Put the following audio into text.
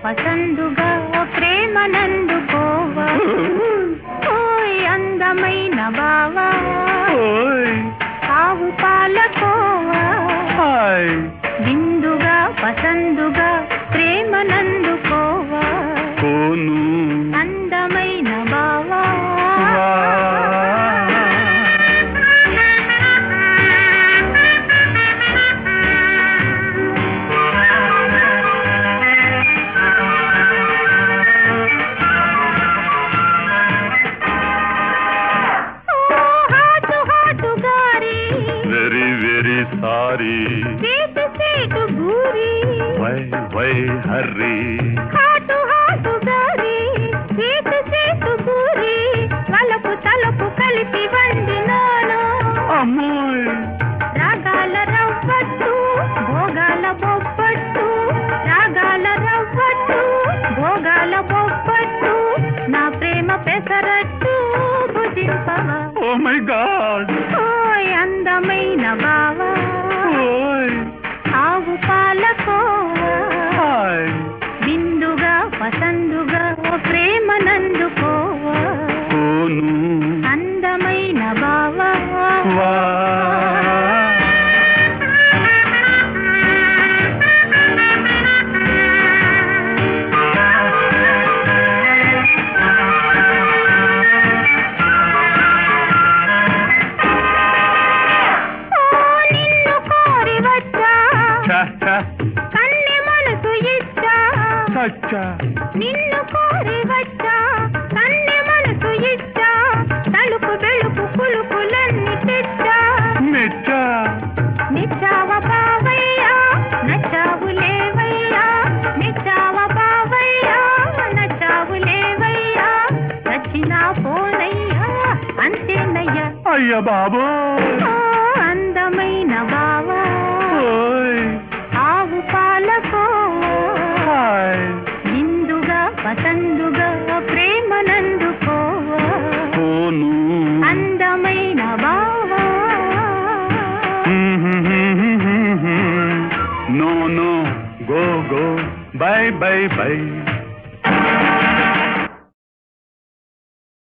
పసందుగా ప్రేమనందుకోవా ఓయ్ అందమైన బావా ఓయ్ ఆవు పాలకోవా హాయ్ విందుగా పసందుగా ప్రేమనందుకోవా కోను అందమైన బావా వా. ఓ హాటు హాటు గారి వెరీ వెరీ సారీ సేటు సేటు గూరి why why hurry hot hot గారి సేటు సేటు గూరి వలపు తలపు కలిపి వండినాను అమ్మోయ్ రాగాల రవ్వట్టు భోగాల బొబ్బట్టు రాగాల రవ్వట్టు భోగాల బొబ్బట్టు నా ప్రేమ పెసరట్టు భుజింపవా ఓ మై గాడ్ ఓయ్ అందమైన బావా ఓయ్ ఆవు పాలకోవా హాయ్ విందుగా పసందుగా ప్రేమనందుకోవా కోను అందమైన బావా వా ఓ నిన్ను కోరి వచ్చా చ చ కన్నె మనసు ఇచ్చా చచ్చ నిన్ను కోరి వచ్చా కన్నె మనసు ఇచ్చా తలుపు వెలుపు కులుకులన్నీ తెచ్చా మెచ్చ నిచ్చావ బావయ్యా నచ్చావు లేవయ్యా నిచ్చావ బావయ్యా నచ్చావు లేవయ్యా నచ్చినా పోనయ్యా అంతేనయ్యా అయ్య బాబోయ్ ఓ అందమైన బావా ఓయ్ ఆవు పాలకో హాయ్ నిందుగా పసందుగా ప్రేమనందుకోవా కోను అందమైన బావా no no go go bye bye by